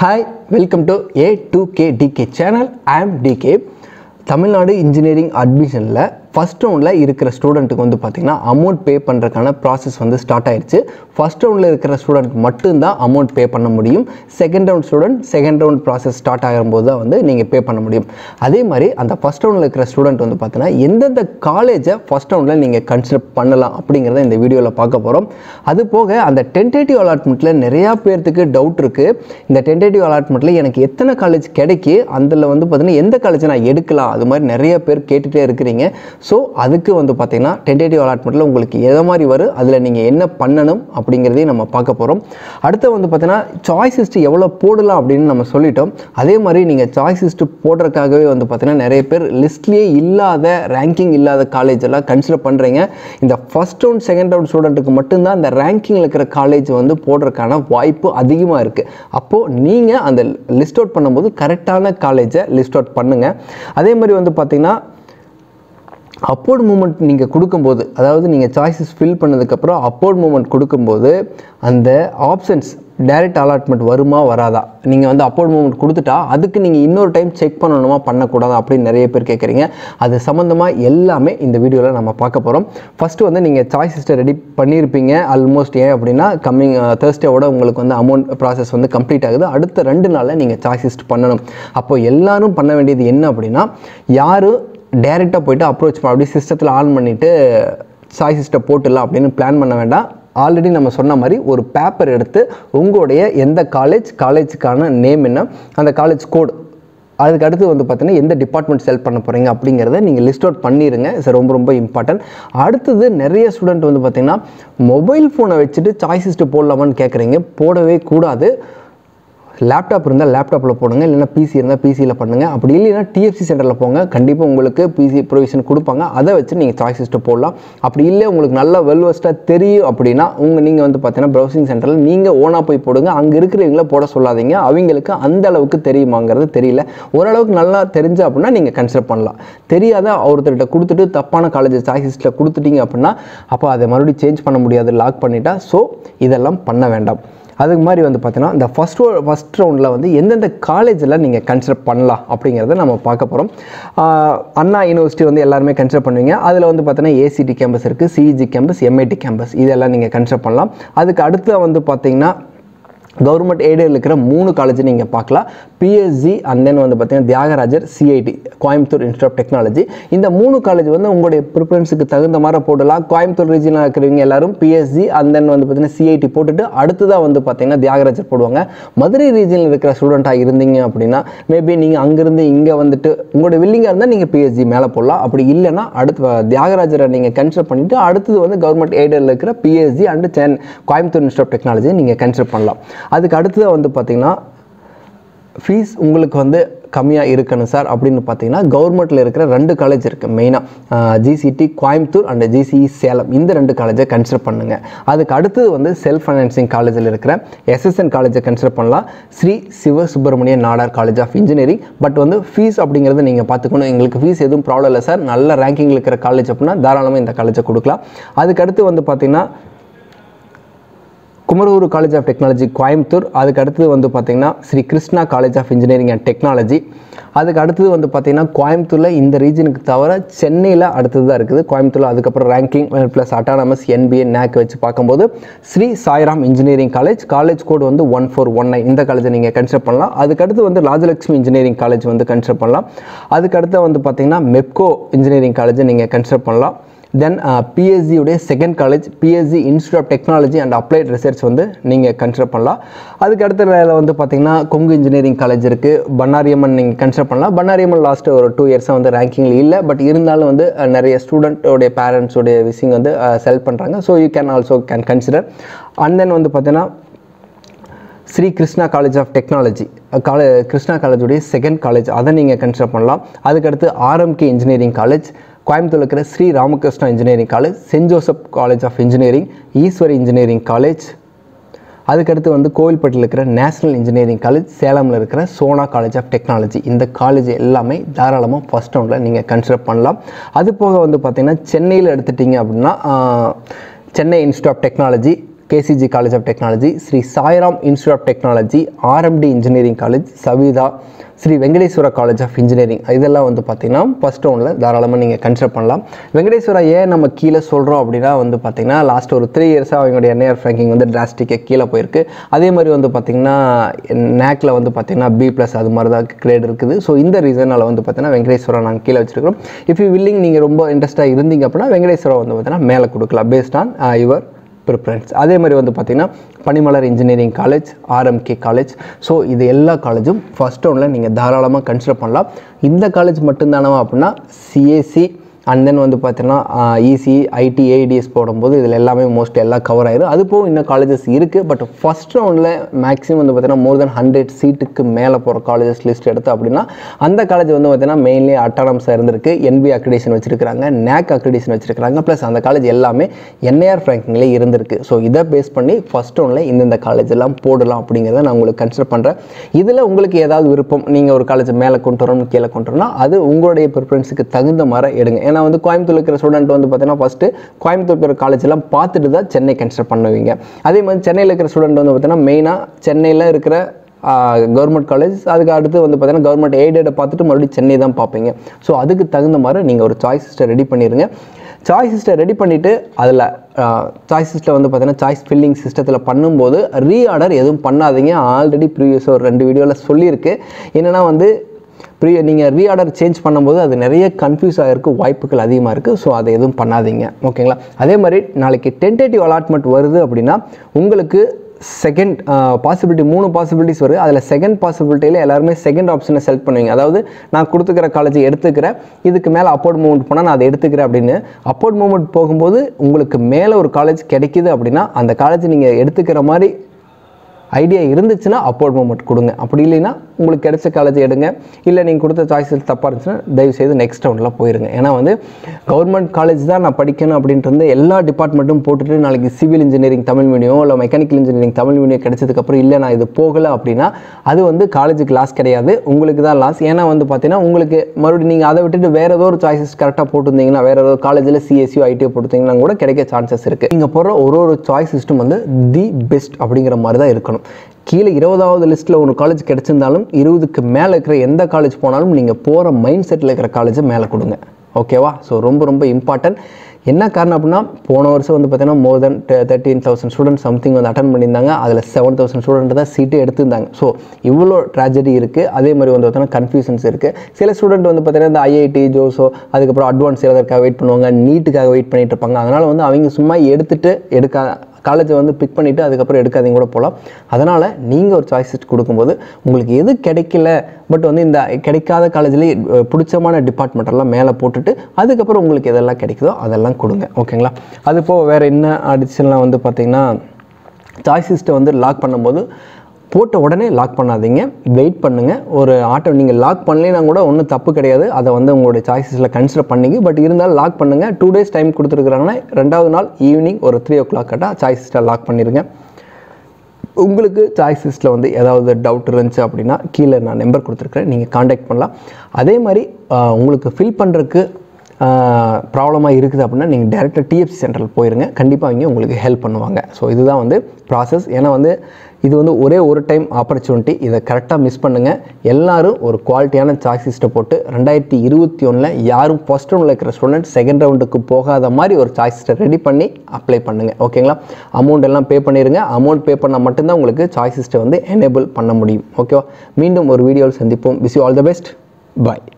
hi welcome to A to K DK channel I am DK Tamil Nadu engineering அட்மிஷனில் first ரவுண்டில் இருக்கிற ஸ்டூடெண்ட்டுக்கு வந்து பார்த்திங்கன்னா அமௌண்ட் பே பண்ணுறதுக்கான ப்ராசஸ் வந்து ஸ்டார்ட் ஆயிடுச்சு ஃபஸ்ட் ரவுண்டில் இருக்கிற ஸ்டூடெண்ட் மட்டும்தான் அமௌண்ட் பே பண்ண முடியும் second round student second round process start ஆகும்போது தான் வந்து நீங்கள் பே பண்ண முடியும் அதே மாதிரி அந்த ஃபஸ்ட் ரவுண்டில் இருக்கிற ஸ்டூடெண்ட் வந்து பார்த்தீங்கன்னா எந்தெந்த காலேஜை ஃபஸ்ட் ரவுண்டில் நீங்கள் கன்சிடர் பண்ணலாம் அப்படிங்கிறத இந்த வீடியோவில் பார்க்க போகிறோம் அது போக அந்த டென்டேட்டிவ் அலாட்மெண்ட்டில் நிறையா பேர்த்துக்கு டவுட் இருக்குது இந்த டென்டேட்டிவ் அலாட்மெண்ட்டில் எனக்கு எத்தனை காலேஜ் கிடைக்கி அதில் வந்து பார்த்தீங்கன்னா எந்த காலேஜை நான் எடுக்கலாம் அது மாதிரி நிறைய பேர் கேட்டுகிட்டே இருக்கிறீங்க ஸோ அதுக்கு வந்து பார்த்தீங்கன்னா டென்டேட்டிவ் அலாட்மெண்ட்டில் உங்களுக்கு எதை மாதிரி வரும் அதில் நீங்கள் என்ன பண்ணணும் அப்படிங்கிறதையும் நம்ம பார்க்க போகிறோம் அடுத்து வந்து பார்த்தீங்கன்னா சாய்ஸ் லிஸ்ட் எவ்வளோ போடலாம் அப்படின்னு நம்ம சொல்லிட்டோம் அதே மாதிரி நீங்கள் சாய்ஸ் லிஸ்ட் போடுறதுக்காகவே வந்து பார்த்தீங்கன்னா நிறைய பேர் லிஸ்ட்லேயே இல்லாத ரேங்கிங் இல்லாத காலேஜ் எல்லாம் கன்சிடர் பண்ணுறீங்க இந்த ஃபஸ்ட் ரவுண்ட் செகண்ட் ரவுண்ட் ஸ்டூடெண்ட்டுக்கு மட்டும்தான் அந்த ரேங்கிங்கில் இருக்கிற காலேஜ் வந்து போடுறதுக்கான வாய்ப்பு அதிகமாக இருக்குது அப்போது நீங்கள் அந்த லிஸ்ட் அவுட் பண்ணும்போது கரெக்டான காலேஜை லிஸ்ட் அவுட் பண்ணுங்கள் அதே மாதிரி வந்து பார்த்தீங்கன்னா அப்போர்ட் மூமெண்ட் நீங்கள் கொடுக்கும்போது அதாவது நீங்கள் சாய்ஸஸ் ஃபில் பண்ணதுக்கப்புறம் அப்போர்ட் மூமெண்ட் கொடுக்கும்போது அந்த ஆப்ஷன்ஸ் டைரக்ட் அலாட்மெண்ட் வருமா வராதா நீங்கள் வந்து அப்போர்ட் மூமெண்ட் கொடுத்துட்டா அதுக்கு நீங்கள் இன்னொரு டைம் செக் பண்ணணுமா பண்ணக்கூடாதா அப்படின்னு நிறைய பேர் கேட்குறீங்க அது சம்மந்தமாக எல்லாமே இந்த வீடியோவில் நம்ம பார்க்க போகிறோம் ஃபஸ்ட்டு வந்து நீங்கள் சாய்ஸ் லிஸ்ட்டை ரெடி பண்ணியிருப்பீங்க ஆல்மோஸ்ட் ஏன் அப்படின்னா கம்மிங் தேர்ஸ்டேவோட உங்களுக்கு வந்து அமௌண்ட் ப்ராசஸ் வந்து கம்ப்ளீட் ஆகுது அடுத்த ரெண்டு நாளில் நீங்கள் சாய்ஸ் லிஸ்ட் பண்ணணும் அப்போ எல்லாரும் பண்ண வேண்டியது என்ன அப்படின்னா யார் டேரெக்டாக போயிட்டு அப்ரோச் பண்ண அப்படியே சிஸ்டத்தில் ஆன் பண்ணிவிட்டு சாய் சிஸ்டம் போட்டுடலாம் அப்படின்னு பிளான் பண்ண வேண்டாம் ஆல்ரெடி நம்ம சொன்ன மாதிரி ஒரு பேப்பர் எடுத்து உங்களுடைய எந்த காலேஜ் காலேஜுக்கான நேம் என்ன அந்த காலேஜ் கோடு அதுக்கு அடுத்து வந்து பார்த்தீங்கன்னா எந்த டிபார்ட்மெண்ட் செல் பண்ண போகிறீங்க அப்படிங்கிறத நீங்கள் லிஸ்ட் அவுட் பண்ணிடுங்க இது ரொம்ப ரொம்ப இம்பார்ட்டன்ட் அடுத்தது நிறைய ஸ்டூடெண்ட் வந்து பார்த்தீங்கன்னா மொபைல் ஃபோனை வச்சுட்டு சாய்ஸ் லிஸ்ட்டு போடலாமான்னு கேட்குறீங்க போடவே கூடாது லேப்டாப் இருந்தால் லேப்டாப்பில் போடுங்க இல்லைன்னா பிசி இருந்தால் பிசியில் பண்ணுங்கள் அப்படி இல்லைன்னா டிஎஃப்சி சென்டரில் போங்க கண்டிப்பாக உங்களுக்கு பிசி ப்ரொவிஷன் கொடுப்பாங்க அதை வச்சு நீங்கள் சாய்ஸ் லிஸ்ட்டு போடலாம் அப்படி இல்லை உங்களுக்கு நல்லா வெல்வஸ்ட்டாக தெரியும் அப்படின்னா உங்கள் நீங்கள் வந்து பார்த்தீங்கன்னா ப்ரௌசிங் சென்டரில் நீங்கள் ஓனாக போய் போடுங்க அங்கே இருக்கிறவங்கள போட சொல்லாதீங்க அவங்களுக்கு அந்த அளவுக்கு தெரியுமாங்கிறது தெரியல ஓரளவுக்கு நல்லா தெரிஞ்ச அப்படின்னா நீங்கள் கன்சிடர் பண்ணலாம் தெரியாத ஒருத்தர்கிட்ட கொடுத்துட்டு தப்பான காலேஜ் சாய்ஸ் லிஸ்ட்டில் கொடுத்துட்டீங்க அப்படின்னா அப்போ அதை மறுபடியும் சேஞ்ச் பண்ண முடியாது லாக் பண்ணிட்டா ஸோ இதெல்லாம் பண்ண வேண்டாம் அதுக்கு மாதிரி வந்து பார்த்தீங்கன்னா இந்த ஃபஸ்ட் ஃபஸ்ட் ரவுண்டில் வந்து எந்தெந்த காலேஜில் நீங்கள் கன்சிடர் பண்ணலாம் அப்படிங்கிறத நம்ம பார்க்க போகிறோம் அண்ணா யூனிவர்சிட்டி வந்து எல்லாருமே கன்சிடர் பண்ணுவீங்க அதில் வந்து பார்த்தீங்கன்னா ஏசிடி கேம்பஸ் இருக்குது சிஇஜி கேம்பஸ் எம்ஐடி கேம்பஸ் இதெல்லாம் நீங்கள் கன்சிடர் பண்ணலாம் அதுக்கு அடுத்து வந்து பார்த்தீங்கன்னா கவர்மெண்ட் எய்டில் இருக்கிற மூணு காலேஜ் நீங்கள் பார்க்கலாம் பிஎஸ்ஜி அண்ட் தென் வந்து பார்த்தீங்கன்னா Thiagarajar CIT Coimbatore institute of technology இந்த மூணு காலேஜ் வந்து உங்களுடைய ப்ரிஃபரன்ஸுக்கு தகுந்த மாதிரி போடலாம் கோயம்புத்தூர் ரீஜனில் இருக்கிறவங்க எல்லாரும் பிஎஸ்ஜி அண்ட் தென் வந்து பார்த்தீங்கன்னா சிஐடி போட்டுட்டு அடுத்ததாக வந்து பார்த்தீங்கன்னா தியாகராஜர் போடுவாங்க மதுரை ரீஜனில் இருக்கிற ஸ்டூடெண்ட்டாக இருந்தீங்க அப்படின்னா மேபி நீங்கள் அங்கேருந்து இங்கே வந்துட்டு உங்களோட வில்லிங்காக இருந்தால் நீங்கள் பிஎஸ்ஜி மேலே போடலாம் அப்படி இல்லைன்னா அடுத்து தியாகராஜரை நீங்கள் கன்சிடர் பண்ணிவிட்டு அடுத்தது வந்து கவர்மெண்ட் எய்டில் இருக்கிற பிஎஸ்ஜி அண்ட் சென் கோயம்புத்தூர் இன்ஸ்டியூட் ஆஃப் டெக்னாலஜி நீங்கள் கன்சிடர் பண்ணலாம் அதுக்கு அடுத்ததாக வந்து பார்த்தீங்கன்னா ஃபீஸ் உங்களுக்கு வந்து கம்மியாக இருக்கணும் சார் அப்படின்னு பார்த்தீங்கன்னா கவர்மெண்ட்டில் இருக்கிற ரெண்டு காலேஜ் இருக்குது மெயினாக GCT Coimbatore and GCE Salem இந்த ரெண்டு காலேஜை கன்சிடர் பண்ணுங்கள் அதுக்கு அடுத்தது வந்து செல்ஃப் ஃபைனான்சிங் காலேஜில் இருக்கிற எஸ்எஸ்என் காலேஜை கன்சிடர் பண்ணலாம் Sri Siva Subramaniya Nadar college of engineering but வந்து ஃபீஸ் அப்படிங்கிறது நீங்கள் பார்த்துக்கணும் எங்களுக்கு ஃபீஸ் எதுவும் ப்ராப்ளம் இல்லை சார் நல்ல ரேங்கிங்கில் இருக்கிற காலேஜ் அப்படின்னா தாராளமாக இந்த காலேஜை கொடுக்கலாம் அதுக்கு அடுத்து வந்து பார்த்தீங்கன்னா Kumarur college of technology Coimbatore அதுக்கு அடுத்தது வந்து பார்த்திங்கன்னா Sri Krishna college of engineering and technology அதுக்கு அடுத்தது வந்து பார்த்திங்கன்னா கோயம்புத்தூரில் இந்த ரீஜனுக்கு தவிர சென்னையில் அடுத்தது தான் இருக்குது கோயம்புத்தூரில் அதுக்கப்புறம் ranking plus autonomous NBA NAAC வச்சு பார்க்கும்போது Sri Sairam engineering college college code வந்து ஒன் ஃபோர் ஒன் நைன் இந்த காலேஜை நீங்கள் கன்சிடர் பண்ணலாம் அதுக்கடுத்து வந்து ராஜலட்சுமி இன்ஜினியரிங் காலேஜ் வந்து கன்சிடர் பண்ணலாம் அதுக்கடுத்து வந்து பார்த்திங்கன்னா மெப்கோ இன்ஜினியரிங் காலேஜை நீங்கள் கன்சிடர் பண்ணலாம் தென் பிஎஸ்சியுடைய second college PSG institute of technology and applied research வந்து நீங்கள் கன்சிடர் பண்ணலாம் அதுக்கு அடுத்த வேலை வந்து பார்த்திங்கன்னா கொங்கு இன்ஜினியரிங் காலேஜ் இருக்குது பன்னாரியம்மன் நீங்கள் கன்சிடர் பண்ணலாம் பன்னாரியம்மன் லாஸ்ட்டு ஒரு டூ இயர்ஸாக வந்து ரேங்கிங்கில் இல்லை பட் இருந்தாலும் வந்து அஹ், நிறைய ஸ்டூடெண்ட்டோடைய பேரண்ட்ஸோடைய விஷயம் வந்து செல் பண்ணுறாங்க so you can also can consider and then வந்து பார்த்தீங்கன்னா Sri Krishna college of technology college Krishna காலேஜுடைய second college அதை நீங்கள் கன்சிடர் பண்ணலாம் அதுக்கடுத்து ஆர்எம்கே இன்ஜினியரிங் காலேஜ் கோயம்புத்தூர் இருக்கிற Sri Ramakrishna engineering college Saint Joseph college of engineering Easwari engineering college அதுக்கடுத்து வந்து கோவில்பட்டியில் இருக்கிற நேஷனல் இன்ஜினியரிங் காலேஜ் சேலமில் இருக்கிற சோனா காலேஜ் ஆஃப் டெக்னாலஜி இந்த காலேஜ் எல்லாமே தாராளமாக ஃபஸ்ட் ரவுண்டில் நீங்கள் கன்சிடர் பண்ணலாம் அது போக வந்து பார்த்திங்கன்னா சென்னையில் எடுத்துட்டிங்க அப்படின்னா ah, Chennai institute of technology KCG college of technology Sri Sairam institute of technology RMD engineering college Saveetha Sri Venkateswara college of engineering இதெல்லாம் வந்து பார்த்திங்கன்னா ஃபஸ்ட் ரவுண்டில் தாராளமாக நீங்கள் கன்சிடர் பண்ணலாம் வெங்கடேஸ்வரா ஏன் நம்ம கீழே சொல்கிறோம் அப்படின்னா வந்து பார்த்திங்கன்னா லாஸ்ட் ஒரு த்ரீ இயர்ஸாக அவங்களுடைய என்ஐஆர் ரேங்கிங் வந்து டிராஸ்டிக்காக கீழே போயிருக்கு அதே மாதிரி வந்து பார்த்திங்கன்னா நேக்கில் வந்து பார்த்திங்கன்னா பி ப்ளஸ் அது மாதிரி தான் கிரேட் இருக்குது ஸோ இந்த ரீசனால் வந்து பார்த்திங்கன்னா வெங்கடேஸ்வரா நாங்கள் கீழே வச்சிருக்கிறோம் இஃப் யூ வில்லிங் நீங்கள் ரொம்ப இன்ட்ரெஸ்ட்டாக இருந்தீங்க அப்படின்னா வெங்கடேஸ்வரா வந்து பார்த்திங்கன்னா மேலே கொடுக்கலாம் பேஸ்ட் ஆன் யுவர் ப்ரிஃபரன்ஸ் அதே மாதிரி வந்து பார்த்திங்கன்னா Panimalar engineering college RMK college so இது எல்லா காலேஜும் ஃபஸ்ட் ரவுண்டில் நீங்கள் தாராளமாக கன்சிடர் பண்ணலாம் இந்த காலேஜ் மட்டும்தானவா அப்படின்னா சிஏசி அண்ட் தென் வந்து பார்த்தீங்கன்னா இசி ஐடி ஏடிஎஸ் போடும்போது இதில் எல்லாமே மோஸ்ட் எல்லாம் கவர் ஆயிரும் அது போக இன்னும் காலேஜஸ் இருக்குது பட் ஃபஸ்ட் ரவுண்டில் மேக்ஸிமம் வந்து பார்த்தீங்கன்னா மோர் தென் ஹண்ட்ரட் சீட்டுக்கு மேலே போகிற காலேஜஸ் லிஸ்ட் எடுத்து அப்படின்னா அந்த காலேஜ் வந்து பார்த்தீங்கன்னா மெயின்லி அட்டானம்ஸாக இருந்திருக்கு என்பி அக்ரிடேஷன் வச்சிருக்காங்க நேக் அக்ரிடேஷன் வச்சிருக்காங்க ப்ளஸ் அந்த காலேஜ் எல்லாமே என்ஐஆர் ரேங்கிங்லேயே இருந்திருக்கு ஸோ இதை பேஸ் பண்ணி ஃபஸ்ட் ரவுண்டில் இந்தந்த காலேஜ் எல்லாம் போடலாம் அப்படிங்கிறத நான் உங்களுக்கு கன்சிடர் பண்ணுறேன் இதில் உங்களுக்கு ஏதாவது விருப்பம் நீங்கள் ஒரு காலேஜ் மேலே கொண்டு வரணும் கீழே கொண்டு வரணும்னா அது உங்களுடைய ப்ரிஃபரன்ஸுக்கு தகுந்த மாதிரி எடுங்க ஏன்னா வந்து கோயம்புத்தூர் இருக்கிற ஸ்டூடெண்ட் வந்து பார்த்தீங்கன்னா ஃபஸ்ட்டு கோயம்புத்தூர் இருக்கிற காலேஜ் எல்லாம் பார்த்துட்டு தான் சென்னை கன்சிடர் பண்ணுவீங்க அதே மாதிரி சென்னையில் இருக்கிற ஸ்டூடெண்ட் வந்து பார்த்தீங்கன்னா மெயினாக சென்னையில் இருக்கிற கவர்மெண்ட் காலேஜ் அதுக்கு அடுத்து வந்து பார்த்தீங்கன்னா கவர்மெண்ட் எய்டடை பார்த்துட்டு மறுபடியும் சென்னை தான் பார்ப்பீங்க ஸோ அதுக்கு தகுந்த மாதிரி நீங்கள் ஒரு சாய்ஸ் லிஸ்ட்டை ரெடி பண்ணிடுங்க சாய்ஸ் லிஸ்ட்டை ரெடி பண்ணிவிட்டு அதில் சாய்ஸ் லிஸ்ட்டில் வந்து பார்த்தீங்கன்னா சாய்ஸ் ஃபில்லிங் சிஸ்டத்தில் பண்ணும்போது ரீஆர்டர் எதுவும் பண்ணாதீங்க ஆல்ரெடி ப்ரீவியஸாக ஒரு ரெண்டு வீடியோவில் சொல்லியிருக்கு என்னென்னா வந்து ப்ரீ நீங்கள் ரீஆர்டர் சேஞ்ச் பண்ணும்போது அது நிறைய கன்ஃபியூஸ் ஆகிருக்கு வாய்ப்புகள் அதிகமாக இருக்குது ஸோ அதை எதுவும் பண்ணாதீங்க ஓகேங்களா அதே மாதிரி நாளைக்கு டென்டேட்டிவ் அலாட்மெண்ட் வருது அப்படின்னா உங்களுக்கு செகண்ட் பாசிபிலிட்டி மூணு பாசிபிலிட்டிஸ் வருது அதில் செகண்ட் பாசிபிலிட்டியில் எல்லாருமே செகண்ட் ஆப்ஷனை செலக்ட் பண்ணுவீங்க அதாவது நான் கொடுத்துக்கிற காலேஜ் எடுத்துக்கிறேன் இதுக்கு மேலே அப்போர்ட் மூவ்மெண்ட் போனால் நான் அதை எடுத்துக்கிறேன் அப்படின்னு அப்போர்ட் மூவ்மெண்ட் போகும்போது உங்களுக்கு மேலே ஒரு காலேஜ் கிடைக்குது அப்படின்னா அந்த காலேஜ் நீங்கள் எடுத்துக்கிற மாதிரி ஐடியா இருந்துச்சுன்னா அப்போர்ட் மூமெண்ட் கொடுங்க அப்படி இல்லைன்னா உங்களுக்கு கிடைச்ச காலேஜ் எடுங்க இல்லை நீங்கள் கொடுத்த சாய்ஸஸ் தப்பாக இருந்துச்சுன்னா தயவு செய்து நெக்ஸ்ட் ரவுண்டில் போயிருங்க ஏன்னா வந்து கவர்மெண்ட் காலேஜ் தான் நான் படிக்கணும் அப்படின்ட்டு வந்து எல்லா டிபார்ட்மெண்ட்டும் போட்டுட்டு நாளைக்கு சிவில் இன்ஜினியரிங் தமிழ் மீடியம் இல்லை மெக்கானிக்கல் இன்ஜினியரிங் தமிழ் மீடியம் கிடைச்சதுக்கப்புறம் இல்லை நான் இது போகலை அப்படின்னா அது வந்து காலேஜுக்கு லாஸ் கிடையாது உங்களுக்கு தான் லாஸ் ஏன்னா வந்து பார்த்தீங்கன்னா உங்களுக்கு மறுபடியும் நீங்கள் அதை விட்டுட்டு வேறு ஏதோ ஒரு சாய்ஸஸ் கரெக்டாக போட்டிருந்தீங்கன்னா வேறு ஏதோ காலேஜில் சிஎஸ்சியோ ஐடியோ போட்டிருந்தீங்கன்னா கூட கிடைக்க சான்சஸ் இருக்குது நீங்கள் போடுற ஒரு ஒரு சாய்ஸ் சிஸ்டம் வந்து தி பெஸ்ட் அப்படிங்கிற மாதிரி தான் இருக்கணும் கீழே இருபதாவது லிஸ்ட்டில் ஒரு காலேஜ் கிடச்சிருந்தாலும் இருபதுக்கு மேலே இருக்கிற எந்த காலேஜ் போனாலும் நீங்கள் போகிற மைண்ட் செட்டில் இருக்கிற காலேஜை மேலே கொடுங்க ஓகேவா ஸோ ரொம்ப ரொம்ப இம்பார்ட்டன்ட் என்ன காரணம் அப்படின்னா போன வருஷம் வந்து பார்த்தீங்கன்னா more than thirteen thousand student something வந்து அட்டன் பண்ணியிருந்தாங்க அதில் செவன் தௌசண்ட் ஸ்டூடெண்ட் தான் சீட்டே எடுத்திருந்தாங்க ஸோ இவ்வளோ ட்ராஜடி இருக்குது அதே மாதிரி வந்து பார்த்தீங்கன்னா கன்ஃபியூஷன்ஸ் இருக்குது சில ஸ்டூடெண்ட் வந்து பார்த்தீங்கன்னா இந்த ஐஐடி ஜோஸோ அதுக்கப்புறம் அட்வான்ஸ் எழுதுறதுக்காக வெயிட் பண்ணுவாங்க நீட்டுக்காக வெயிட் பண்ணிட்டு இருப்பாங்க அதனால் வந்து அவங்க சும்மா எடுத்துட்டு எடுக்க காலேஜை வந்து பிக் பண்ணிவிட்டு அதுக்கப்புறம் எடுக்காதீங்க கூட போகலாம் அதனால் நீங்கள் ஒரு சாய்ஸ் கொடுக்கும்போது உங்களுக்கு எது கிடைக்கல பட் வந்து இந்த கிடைக்காத காலேஜ்லேயே பிடிச்சமான டிபார்ட்மெண்ட்டெல்லாம் மேலே போட்டுட்டு அதுக்கப்புறம் உங்களுக்கு எதெல்லாம் கிடைக்குதோ அதெல்லாம் கொடுங்க ஓகேங்களா அது போக வேறு என்ன அடிஷனலாக வந்து பார்த்திங்கன்னா சாய்ஸ் லிஸ்ட்டை வந்து லாக் பண்ணும்போது போட்ட உடனே லாக் பண்ணாதீங்க வெயிட் பண்ணுங்கள் ஒரு ஆட்டோ நீங்கள் லாக் பண்ணலைன்னா கூட ஒன்றும் தப்பு கிடையாது அதை வந்து உங்களுடைய சாய்ஸஸில் கன்சிடர் பண்ணிங்க பட் இருந்தாலும் லாக் பண்ணுங்கள் டூ டேஸ் டைம் கொடுத்துருக்குறாங்கன்னா ரெண்டாவது நாள் ஈவினிங் ஒரு த்ரீ ஓ கிளாக் கட்டால் சாய்ஸில் லாக் பண்ணிடுங்க உங்களுக்கு சாய்ஸ் லிஸ்ட்டில் வந்து ஏதாவது டவுட் இருந்துச்சு அப்படின்னா கீழே நான் நம்பர் கொடுத்துருக்குறேன் நீங்கள் காண்டாக்ட் பண்ணலாம் அதே மாதிரி ஆஹ், உங்களுக்கு ஃபில் பண்ணுறதுக்கு ப்ராப்ளமாக இருக்குது அப்படின்னா நீங்கள் டேரெக்டாக டிஎஃப்சி சென்டரில் போயிருங்க கண்டிப்பாக அவங்க உங்களுக்கு ஹெல்ப் பண்ணுவாங்க ஸோ இதுதான் வந்து ப்ராசஸ் ஏன்னா வந்து இது வந்து ஒரே ஒரு டைம் ஆப்பர்ச்சுனிட்டி இதை கரெக்டாக மிஸ் பண்ணுங்கள் எல்லாரும் ஒரு குவாலிட்டியான சாய்ஸ் லிஸ்ட்டை போட்டு ரெண்டாயிரத்தி இருபத்தி ஒன்றில் யாரும் ஃபஸ்ட் ரவுண்டில் இருக்கிற ஸ்டூடெண்ட் செகண்ட் ரவுண்டுக்கு போகாத மாதிரி ஒரு சாய்ஸ் லிஸ்ட்டை ரெடி பண்ணி அப்ளை பண்ணுங்கள் ஓகேங்களா அமௌண்ட் எல்லாம் பே பண்ணிடுங்க அமௌண்ட் பே பண்ணால் மட்டும்தான் உங்களுக்கு சாய்ஸ் லிஸ்ட்டை வந்து எனேபிள் பண்ண முடியும் ஓகேவா மீண்டும் ஒரு வீடியோவில் சந்திப்போம் wish you all the best bye